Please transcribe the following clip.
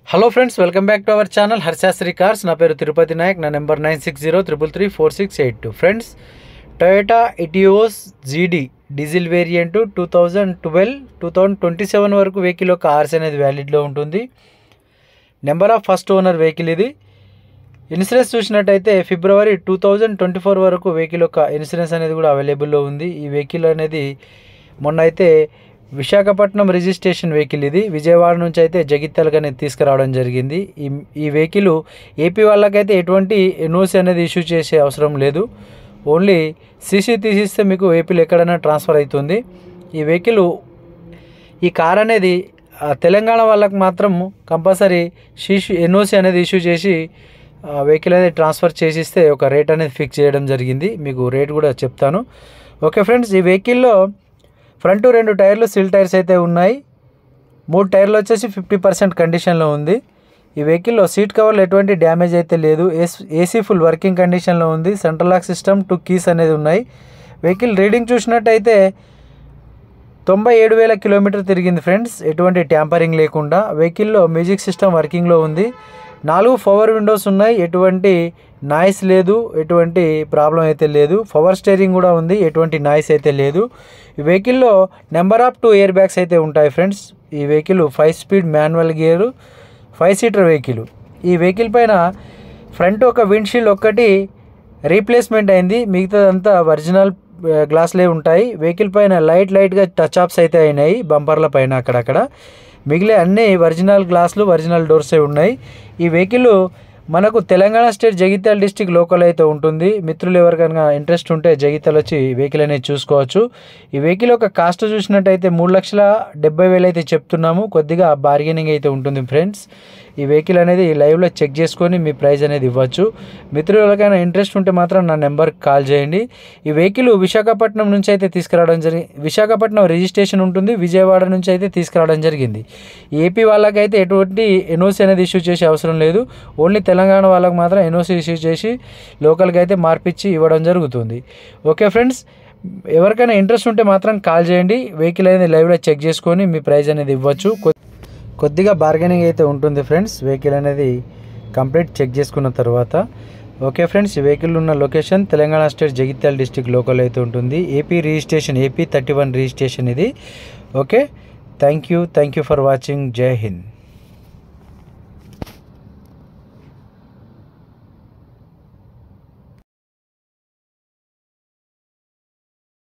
hello friends welcome back to our channel హర్శాస్త్రి cars నా పేరు తిరుపతి నాయక్ నా number nine six zero triple three four six eight two friends Toyota Etios GD diesel variant two thousand twelve two thousand twenty seven వరకు vehicle యొక్క ఆర్స్ అనేది వ్యాలిడ్లో ఉంటుంది number of first owner vehicle ఇది ఇన్సూరెన్స్ చూసినట్టయితే February two thousand twenty four వరకు vehicle యొక్క ఇన్సూరెన్స్ అనేది కూడా అవైలబుల్లో ఉంది ఈ వెహికల్ అనేది మొన్న అయితే విశాఖపట్నం రిజిస్ట్రేషన్ వెహికల్ ఇది విజయవాడ నుంచి అయితే జగిత్యాలకు అనేది తీసుకురావడం జరిగింది ఈ ఈ వెహికల్ ఏపీ వాళ్ళకైతే ఎటువంటి ఎన్ఓసి అనేది ఇష్యూ చేసే అవసరం లేదు ఓన్లీ సీసీ తీసిస్తే మీకు ఏపీలో ఎక్కడైనా ట్రాన్స్ఫర్ అవుతుంది ఈ వెహికల్ ఈ కార్ అనేది ఆ, తెలంగాణ వాళ్ళకి మాత్రం కంపల్సరీ షీషు ఎన్ఓసి అనేది ఇష్యూ చేసి వెహికల్ అనేది ట్రాన్స్ఫర్ చేసిస్తే ఒక రేట్ అనేది ఫిక్స్ చేయడం జరిగింది మీకు రేట్ కూడా చెప్తాను ఓకే ఫ్రెండ్స్ ఈ వెహికల్లో ఫ్రంట్ రెండు టైర్లు సిల్ టైర్స్ అయితే ఉన్నాయి మూడు టైర్లు వచ్చేసి ఫిఫ్టీ పర్సెంట్ కండిషన్లో ఉంది ఈ వెహికల్లో సీట్ కవర్లు ఎటువంటి డ్యామేజ్ అయితే లేదు ఏస్- ఏసీ ఫుల్ వర్కింగ్ కండిషన్లో ఉంది central lock system two keys అనేది ఉన్నాయి వెహికల్ రీడింగ్ చూసినట్టయితే తొంభై ఏడు వేల కిలోమీటర్ తిరిగింది ఫ్రెండ్స్ ఎటువంటి ట్యాంపరింగ్ లేకుండా వెహికల్లో మ్యూజిక్ సిస్టమ్ వర్కింగ్లో ఉంది నాలుగు పవర్ విండోస్ ఉన్నాయి ఎటువంటి నాయిస్ లేదు ఎటువంటి ప్రాబ్లం అయితే లేదు పవర్ స్టీరింగ్ కూడా ఉంది ఎటువంటి నాయిస్ అయితే లేదు ఈ వెహికల్లో number of two air bags అయితే ఉంటాయి ఫ్రెండ్స్ ఈ vehicle five speed manual gear five seater vehicle ఈ వెహికల్ పైన ఫ్రంట్ ఒక విండ్షీల్డ్ ఒక్కటి రీప్లేస్మెంట్ అయింది మిగతాదంతా ఒరిజినల్ ఆ, గ్లాసులే ఉంటాయి వెహికల్ పైన లైట్ లైట్గా టచ్ అప్స్ అయితే అయినాయి బంపర్ల పైన అక్కడక్కడ మిగిలే అన్ని ఒరిజినల్ గ్లాసులు ఒరిజినల్ డోర్సే ఉన్నాయి ఈ వెహికల్ మనకు Telangana state Jagtial district local అయితే ఉంటుంది మిత్రులు ఎవరికైనా ఇంట్రెస్ట్ ఉంటే జగిత్యాల వచ్చి వెహికల్ అనేది చూసుకోవచ్చు ఈ వెహికల్ యొక్క కాస్ట్ చూసినట్టయితే మూడు లక్షల డెబ్బై వేలు అయితే చెప్తున్నాము కొద్దిగా బార్గెనింగ్ అయితే ఉంటుంది ఫ్రెండ్స్ ఈ వెహికల్ అనేది లైవ్లో చెక్ చేసుకొని మీ ప్రైస్ అనేది ఇవ్వచ్చు మిత్రులు ఎవరికైనా ఇంట్రెస్ట్ ఉంటే మాత్రం నా నెంబర్కి కాల్ చేయండి ఈ వెహికల్ విశాఖపట్నం నుంచి అయితే తీసుకురావడం జరిగి విశాఖపట్నం రిజిస్ట్రేషన్ ఉంటుంది విజయవాడ నుంచి అయితే తీసుకురావడం జరిగింది ఏపీ వాళ్ళకైతే ఎటువంటి ఎన్ఓసి అనేది ఇష్యూ చేసే అవసరం లేదు ఓన్లీ తెలంగాణ వాళ్ళకి మాత్రం ఎన్ఓసి ఇష్యూ చేసి లోకల్కి అయితే మార్పిచ్చి ఇవ్వడం జరుగుతుంది ఓకే ఫ్రెండ్స్ ఎవరికైనా ఇంట్రెస్ట్ ఉంటే మాత్రం కాల్ చేయండి వెహికల్ అనేది లైవ్లో చెక్ చేసుకొని మీ ప్రైస్ అనేది ఇవ్వచ్చు కొ- కొద్దిగా బార్గెనింగ్ అయితే ఉంటుంది ఫ్రెండ్స్ వెహికల్ అనేది కంప్లీట్ చెక్ చేసుకున్న తర్వాత ఓకే ఫ్రెండ్స్ ఈ వెహికల్ ఉన్న location Telangana state Jagtial district local అయితే ఉంటుంది AP registration AP thirty one registration ఇది okay thank you thank you for watching Jai Hind